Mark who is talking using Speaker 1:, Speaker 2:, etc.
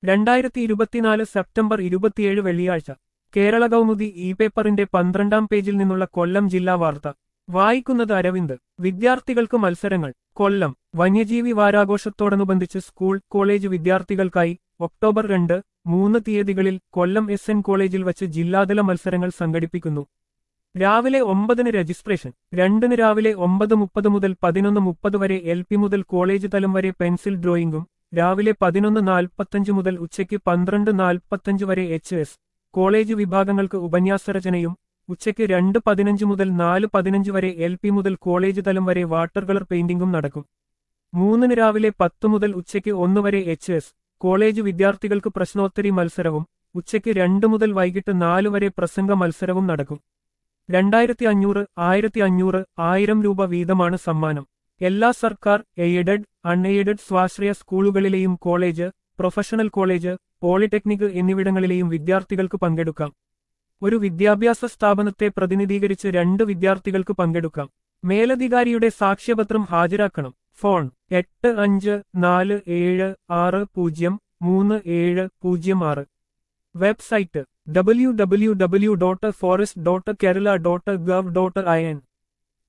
Speaker 1: രണ്ടായിരത്തി ഇരുപത്തിനാല് സെപ്റ്റംബർ ഇരുപത്തിയേഴ് വെള്ളിയാഴ്ച കേരള കൗമുദി ഇ പേപ്പറിന്റെ പന്ത്രണ്ടാം പേജിൽ നിന്നുള്ള കൊല്ലം ജില്ലാ വാർത്ത വായിക്കുന്നത് അരവിന്ദ് വിദ്യാർത്ഥികൾക്ക് മത്സരങ്ങൾ കൊല്ലം വന്യജീവി വാരാഘോഷത്തോടനുബന്ധിച്ച് സ്കൂൾ കോളേജ് വിദ്യാർത്ഥികൾക്കായി ഒക്ടോബർ രണ്ട് മൂന്ന് തീയതികളിൽ കൊല്ലം എസ് എൻ കോളേജിൽ വച്ച് ജില്ലാതല മത്സരങ്ങൾ സംഘടിപ്പിക്കുന്നു രാവിലെ ഒമ്പതിന് രജിസ്ട്രേഷൻ രണ്ടിന് രാവിലെ ഒമ്പത് മുപ്പത് മുതൽ പതിനൊന്ന് മുപ്പത് വരെ എൽ പി മുതൽ കോളേജ് തലം വരെ പെൻസിൽ ഡ്രോയിംഗും രാവിലെ പതിനൊന്ന് നാൽപ്പത്തഞ്ച് മുതൽ ഉച്ചയ്ക്ക് പന്ത്രണ്ട് നാൽപ്പത്തഞ്ച് വരെ എച്ച് എസ് കോളേജ് വിഭാഗങ്ങൾക്ക് ഉപന്യാസരചനയും ഉച്ചയ്ക്ക് രണ്ട് പതിനഞ്ച് മുതൽ നാല് പതിനഞ്ച് വരെ എൽ പി മുതൽ കോളേജ് തലം വരെ വാട്ടർ കളർ പെയിന്റിംഗും നടക്കും മൂന്നിന് രാവിലെ പത്ത് മുതൽ ഉച്ചയ്ക്ക് ഒന്ന് വരെ എച്ച് എസ് കോളേജ് വിദ്യാർത്ഥികൾക്ക് പ്രശ്നോത്തരി മത്സരവും ഉച്ചയ്ക്ക് രണ്ട് മുതൽ വൈകിട്ട് നാല് വരെ പ്രസംഗ മത്സരവും നടക്കും രണ്ടായിരത്തി അഞ്ഞൂറ് ആയിരത്തി അഞ്ഞൂറ് ആയിരം രൂപ വീതമാണ് സമ്മാനം എല്ലാ സർക്കാർ എയ്ഡഡ് അൺഎയ്ഡഡ് സ്വാശ്രയ സ്കൂളുകളിലെയും കോളേജ് പ്രൊഫഷണൽ കോളേജ് പോളിടെക്നിക് എന്നിവിടങ്ങളിലെയും വിദ്യാർത്ഥികൾക്ക് പങ്കെടുക്കാം ഒരു വിദ്യാഭ്യാസ സ്ഥാപനത്തെ പ്രതിനിധീകരിച്ച് രണ്ട് വിദ്യാർത്ഥികൾക്ക് പങ്കെടുക്കാം മേലധികാരിയുടെ സാക്ഷ്യപത്രം ഹാജരാക്കണം ഫോൺ എട്ട് അഞ്ച് നാല് ഏഴ് ആറ് പൂജ്യം മൂന്ന് ഏഴ് പൂജ്യം ആറ് website W W W dot forest dot Kerala dot gov dot I N